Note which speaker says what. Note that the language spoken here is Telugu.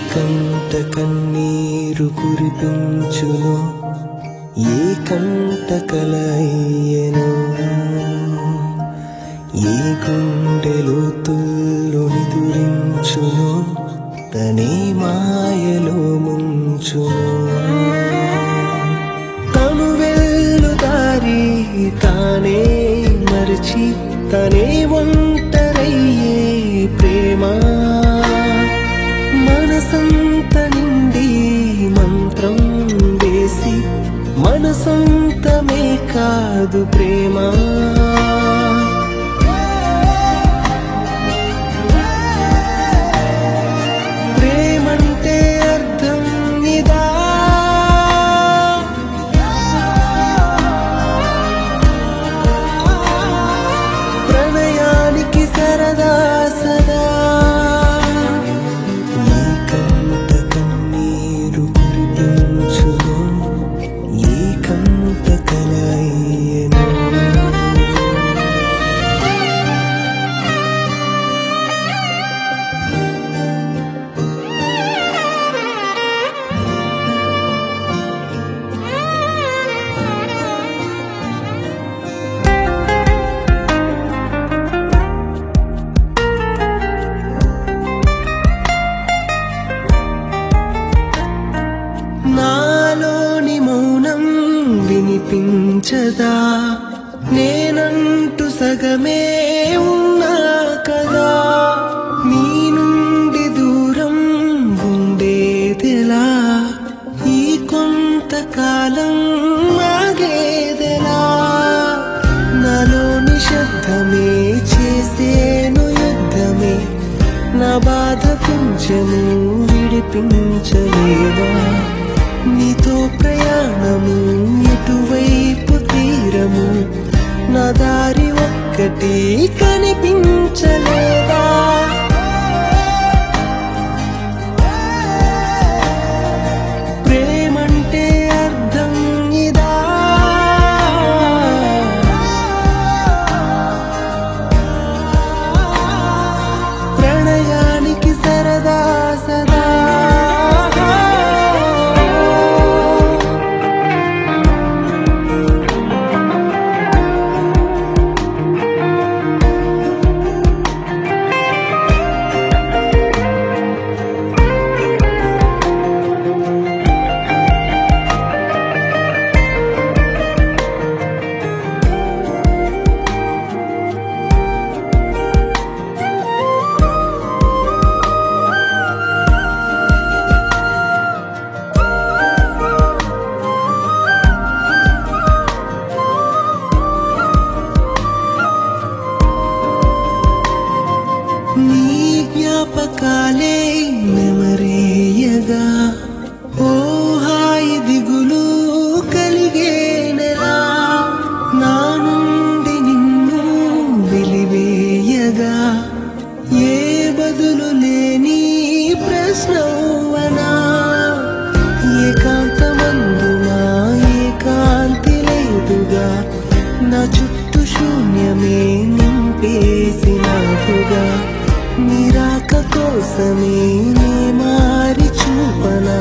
Speaker 1: కంట కన్నీరు కురిపించును ఏ కంట కలయ్యను ఏ గుండెలో తుల్లు నిదురించును తనే మాయలో ముంచును తను వెళ్ళు దారి తానే మరచి తనే ఒంటరయ్యే ప్రేమ మనసంత నిండి మంత్రం వేసి మనసంతమే కాదు ప్రేమ ప్రేమంటే అర్థం ఇదా ప్రణయానికి సరదా సదా ఈ కంట కన్నీరు కురిపించును ఈ కంట కలయ్యను నాలోని మౌనం వినిపించదా నేనంటూ సగమే ఉన్నా కదా నీ నుండి దూరం ఉండేదెలా ఈ కొంతకాలం ఆగేదెలా నాలోని శబ్దమే చేసేను యుద్ధమే నా బాధ కొంచెము విడిపించలేవా నీతో ప్రయాణము ఎటువైపు తీరము నా దారి ఒక్కటి కనిపించలేదా ప్రేమంటే అర్థం ఇదా ప్రణయానికి సరదా సదా నీ జ్ఞాపకాలే నెమరేయగా ఓ హాయి దిగులు కలిగేనెలా నా నుండి నిన్ను వెలివేయగా ఏ బదులు లేని ప్రశ్నవనా ఏకాంతమందునా ఏకాంతి లేదుగా నా చుట్టూ శూన్యమే నింపేసినట్టుగా నిరాక కోసమే నే మారి చూపనా